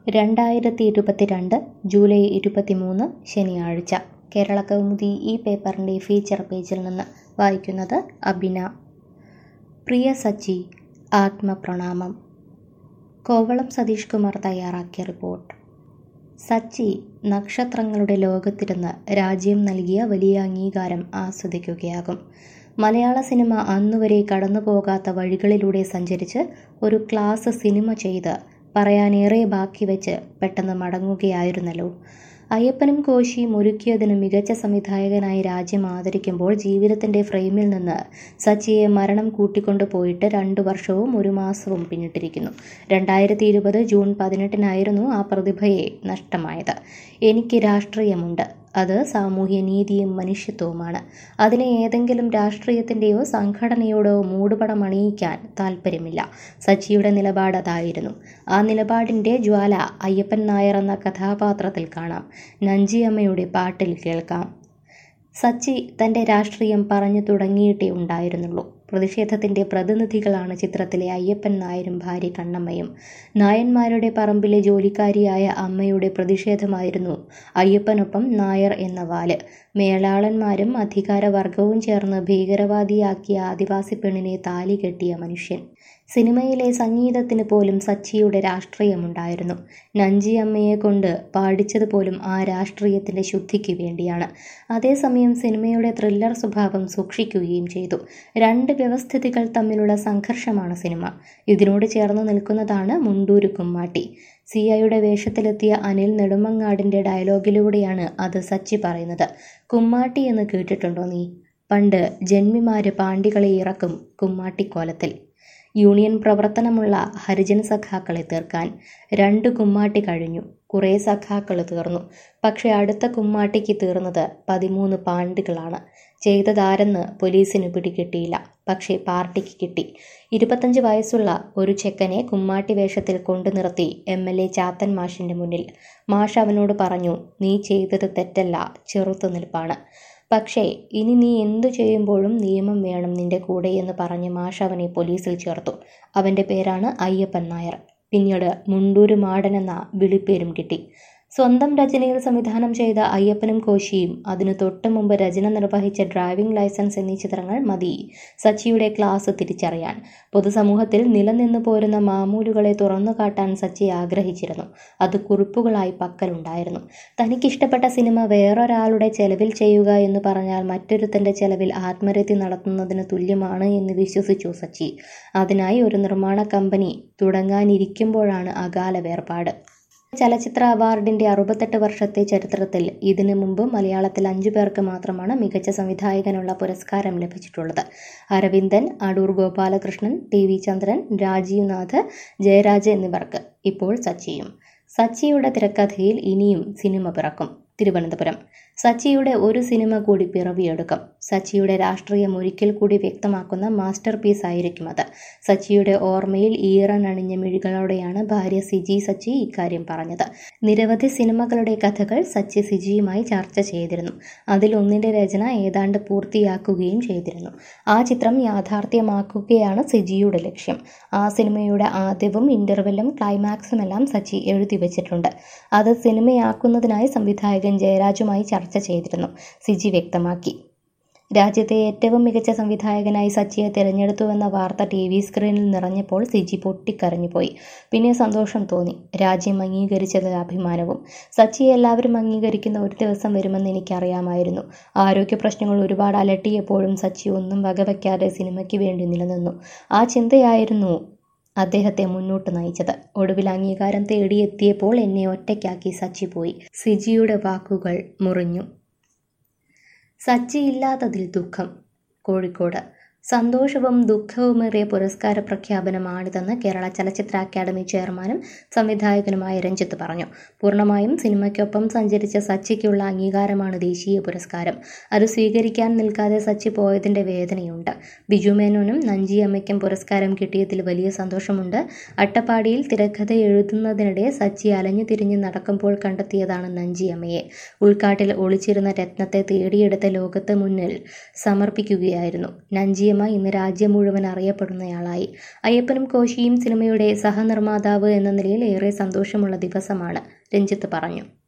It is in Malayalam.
രണ്ടായിരത്തി ഇരുപത്തിരണ്ട് ജൂലൈ ഇരുപത്തിമൂന്ന് ശനിയാഴ്ച കേരള കൗമുദി ഈ പേപ്പറിൻ്റെ ഫീച്ചർ പേജിൽ നിന്ന് വായിക്കുന്നത് അബിന പ്രിയ സച്ചി ആത്മപ്രണാമം കോവളം സതീഷ് കുമാർ തയ്യാറാക്കിയ റിപ്പോർട്ട് സച്ചി നക്ഷത്രങ്ങളുടെ ലോകത്തിരുന്ന് രാജ്യം നൽകിയ വലിയ അംഗീകാരം ആസ്വദിക്കുകയാകും മലയാള സിനിമ അന്നുവരെ കടന്നു പോകാത്ത വഴികളിലൂടെ സഞ്ചരിച്ച് ഒരു ക്ലാസ് സിനിമ ചെയ്ത് പറയാനേറെ ബാക്കി വെച്ച് പെട്ടെന്ന് മടങ്ങുകയായിരുന്നല്ലോ അയ്യപ്പനും കോശിയും ഒരുക്കിയതിന് മികച്ച സംവിധായകനായി രാജ്യം ആദരിക്കുമ്പോൾ ജീവിതത്തിന്റെ ഫ്രെയിമിൽ നിന്ന് സച്ചിയെ മരണം കൂട്ടിക്കൊണ്ടു പോയിട്ട് രണ്ടു വർഷവും ഒരു മാസവും പിന്നിട്ടിരിക്കുന്നു രണ്ടായിരത്തി ഇരുപത് ജൂൺ പതിനെട്ടിനായിരുന്നു ആ പ്രതിഭയെ നഷ്ടമായത് എനിക്ക് രാഷ്ട്രീയമുണ്ട് അത് സാമൂഹ്യ നീതിയും മനുഷ്യത്വവുമാണ് അതിനെ ഏതെങ്കിലും രാഷ്ട്രീയത്തിൻ്റെയോ സംഘടനയോടോ മൂടുപടം അണിയിക്കാൻ താല്പര്യമില്ല സച്ചിയുടെ നിലപാട് അതായിരുന്നു ആ നിലപാടിൻ്റെ ജ്വാല അയ്യപ്പൻ നായർ എന്ന കഥാപാത്രത്തിൽ കാണാം നഞ്ചിയമ്മയുടെ പാട്ടിൽ കേൾക്കാം സച്ചി തൻ്റെ രാഷ്ട്രീയം പറഞ്ഞു തുടങ്ങിയിട്ടേ ഉണ്ടായിരുന്നുള്ളൂ പ്രതിഷേധത്തിൻ്റെ പ്രതിനിധികളാണ് ചിത്രത്തിലെ അയ്യപ്പൻ നായരും ഭാര്യ കണ്ണമ്മയും നായന്മാരുടെ പറമ്പിലെ ജോലിക്കാരിയായ അമ്മയുടെ പ്രതിഷേധമായിരുന്നു അയ്യപ്പനൊപ്പം നായർ എന്ന വാല് മേലാളന്മാരും അധികാരവർഗവും ചേർന്ന് ഭീകരവാദിയാക്കിയ ആദിവാസി പെണ്ണിനെ താലി കെട്ടിയ മനുഷ്യൻ സിനിമയിലെ സംഗീതത്തിന് പോലും സച്ചിയുടെ രാഷ്ട്രീയമുണ്ടായിരുന്നു നഞ്ചിയമ്മയെ കൊണ്ട് പാടിച്ചതുപോലും ആ രാഷ്ട്രീയത്തിൻ്റെ ശുദ്ധിക്ക് വേണ്ടിയാണ് അതേസമയം സിനിമയുടെ ത്രില്ലർ സ്വഭാവം സൂക്ഷിക്കുകയും ചെയ്തു രണ്ട് വ്യവസ്ഥിതികൾ തമ്മിലുള്ള സംഘർഷമാണ് സിനിമ ഇതിനോട് ചേർന്ന് നിൽക്കുന്നതാണ് മുണ്ടൂരു കുമ്മാട്ടി സി ഐയുടെ വേഷത്തിലെത്തിയ അനിൽ നെടുമങ്ങാടിൻ്റെ ഡയലോഗിലൂടെയാണ് അത് സച്ചി പറയുന്നത് കുമ്മാട്ടി എന്ന് കേട്ടിട്ടുണ്ടോ നീ പണ്ട് ജന്മിമാര് പാണ്ടികളെ ഇറക്കും കുമ്മാട്ടിക്കോലത്തിൽ യൂണിയൻ പ്രവർത്തനമുള്ള ഹരിജൻ സഖാക്കളെ തീർക്കാൻ രണ്ട് കുമ്മാട്ടി കഴിഞ്ഞു കുറേ സഖാക്കൾ തീർന്നു പക്ഷെ അടുത്ത കുമ്മാട്ടിക്ക് തീർന്നത് പതിമൂന്ന് പാണ്ടികളാണ് ചെയ്തതാരെന്ന് പോലീസിന് പിടികിട്ടിയില്ല പക്ഷേ പാർട്ടിക്ക് കിട്ടി ഇരുപത്തഞ്ച് വയസ്സുള്ള ഒരു ചെക്കനെ കുമ്മാട്ടി വേഷത്തിൽ കൊണ്ടു നിർത്തി എം എൽ എ ചാത്തൻ മാഷിൻ്റെ മുന്നിൽ മാഷ് അവനോട് പറഞ്ഞു നീ ചെയ്തത് തെറ്റല്ല ചെറുത്തുനിൽപ്പാണ് പക്ഷേ ഇനി നീ എന്തു ചെയ്യുമ്പോഴും നിയമം വേണം നിന്റെ കൂടെ എന്ന് പറഞ്ഞ് മാഷ് അവനെ പോലീസിൽ ചേർത്തു അവൻ്റെ പേരാണ് അയ്യപ്പൻ നായർ പിന്നീട് മുണ്ടൂര് മാടൻ എന്ന വിളിപ്പേരും കിട്ടി സ്വന്തം രചനയിൽ സംവിധാനം ചെയ്ത അയ്യപ്പനും കോശിയും അതിനു തൊട്ട് മുമ്പ് രചന നിർവഹിച്ച ഡ്രൈവിംഗ് ലൈസൻസ് എന്നീ ചിത്രങ്ങൾ മതി സച്ചിയുടെ ക്ലാസ് തിരിച്ചറിയാൻ പൊതുസമൂഹത്തിൽ നിലനിന്നു പോരുന്ന മാമൂലുകളെ തുറന്നു കാട്ടാൻ സച്ചി ആഗ്രഹിച്ചിരുന്നു അത് കുറിപ്പുകളായി പക്കലുണ്ടായിരുന്നു തനിക്കിഷ്ടപ്പെട്ട സിനിമ വേറൊരാളുടെ ചെലവിൽ ചെയ്യുക എന്ന് പറഞ്ഞാൽ മറ്റൊരുത്തൻ്റെ ചെലവിൽ ആത്മഹത്യ നടത്തുന്നതിന് തുല്യമാണ് എന്ന് വിശ്വസിച്ചു സച്ചി അതിനായി ഒരു നിർമ്മാണ കമ്പനി തുടങ്ങാനിരിക്കുമ്പോഴാണ് അകാല വേർപാട് ചലച്ചിത്ര അവാർഡിന്റെ അറുപത്തെട്ട് വർഷത്തെ ചരിത്രത്തിൽ ഇതിനു മുമ്പ് മലയാളത്തിൽ അഞ്ചു പേർക്ക് മാത്രമാണ് മികച്ച സംവിധായകനുള്ള പുരസ്കാരം ലഭിച്ചിട്ടുള്ളത് അരവിന്ദൻ അടൂർ ഗോപാലകൃഷ്ണൻ ടി വി ചന്ദ്രൻ രാജീവ് നാഥ് ജയരാജ് എന്നിവർക്ക് ഇപ്പോൾ സച്ചിയും സച്ചിയുടെ തിരക്കഥയിൽ ഇനിയും സിനിമ പിറക്കും തിരുവനന്തപുരം സച്ചിയുടെ ഒരു സിനിമ കൂടി പിറവിയെടുക്കും സച്ചിയുടെ രാഷ്ട്രീയം ഒരിക്കൽ കൂടി വ്യക്തമാക്കുന്ന മാസ്റ്റർ പീസ് ആയിരിക്കും അത് സച്ചിയുടെ ഓർമ്മയിൽ ഈറനണിഞ്ഞ മിഴികളോടെയാണ് ഭാര്യ സിജി സച്ചി ഇക്കാര്യം പറഞ്ഞത് നിരവധി സിനിമകളുടെ കഥകൾ സച്ചി സിജിയുമായി ചർച്ച ചെയ്തിരുന്നു അതിലൊന്നിന്റെ രചന ഏതാണ്ട് പൂർത്തിയാക്കുകയും ചെയ്തിരുന്നു ആ ചിത്രം യാഥാർത്ഥ്യമാക്കുകയാണ് സിജിയുടെ ലക്ഷ്യം ആ സിനിമയുടെ ആദ്യവും ഇന്റർവെല്ലും ക്ലൈമാക്സും എല്ലാം സച്ചി എഴുതി വെച്ചിട്ടുണ്ട് അത് സിനിമയാക്കുന്നതിനായി സംവിധായകൻ ജയരാജുമായി ചർച്ച ചെയ്തിരുന്നു സിജി വ്യക്തമാക്കി രാജ്യത്തെ ഏറ്റവും മികച്ച സംവിധായകനായി സച്ചിയെ തിരഞ്ഞെടുത്തുവെന്ന വാർത്ത ടി വി സ്ക്രീനിൽ നിറഞ്ഞപ്പോൾ സിജി പൊട്ടിക്കരഞ്ഞുപോയി പിന്നെ സന്തോഷം തോന്നി രാജ്യം അംഗീകരിച്ചത് അഭിമാനവും സച്ചിയെ എല്ലാവരും അംഗീകരിക്കുന്ന ഒരു ദിവസം വരുമെന്ന് എനിക്കറിയാമായിരുന്നു ആരോഗ്യ പ്രശ്നങ്ങൾ ഒരുപാട് അലട്ടിയപ്പോഴും സച്ചി ഒന്നും വകവയ്ക്കാതെ സിനിമയ്ക്ക് വേണ്ടി നിലനിന്നു ആ ചിന്തയായിരുന്നു അദ്ദേഹത്തെ മുന്നോട്ട് നയിച്ചത് ഒടുവിൽ അംഗീകാരം തേടിയെത്തിയപ്പോൾ എന്നെ ഒറ്റയ്ക്കാക്കി സച്ചി പോയി സിജിയുടെ വാക്കുകൾ മുറിഞ്ഞു സച്ചി ഇല്ലാത്തതിൽ ദുഃഖം കോഴിക്കോട് സന്തോഷവും ദുഃഖവുമേറിയ പുരസ്കാര പ്രഖ്യാപനമാണിതെന്ന് കേരള ചലച്ചിത്ര അക്കാദമി ചെയർമാനും സംവിധായകനുമായ രഞ്ജിത്ത് പറഞ്ഞു പൂർണ്ണമായും സിനിമയ്ക്കൊപ്പം സഞ്ചരിച്ച സച്ചിക്കുള്ള അംഗീകാരമാണ് ദേശീയ പുരസ്കാരം അത് സ്വീകരിക്കാൻ നിൽക്കാതെ സച്ചി പോയതിൻ്റെ വേദനയുണ്ട് ബിജു മേനോനും നഞ്ചിയമ്മയ്ക്കും പുരസ്കാരം കിട്ടിയതിൽ വലിയ സന്തോഷമുണ്ട് അട്ടപ്പാടിയിൽ തിരക്കഥ എഴുതുന്നതിനിടെ സച്ചി അലഞ്ഞു തിരിഞ്ഞ് നടക്കുമ്പോൾ കണ്ടെത്തിയതാണ് നഞ്ചിയമ്മയെ ഉൾക്കാട്ടിൽ ഒളിച്ചിരുന്ന രത്നത്തെ തേടിയെടുത്ത ലോകത്ത് മുന്നിൽ സമർപ്പിക്കുകയായിരുന്നു നഞ്ചിയമ്മ ആദ്യമായി ഇന്ന് രാജ്യം മുഴുവൻ അറിയപ്പെടുന്നയാളായി അയ്യപ്പനും കോശിയും സിനിമയുടെ സഹനിർമ്മാതാവ് എന്ന നിലയിൽ ഏറെ സന്തോഷമുള്ള ദിവസമാണ് രഞ്ജിത്ത് പറഞ്ഞു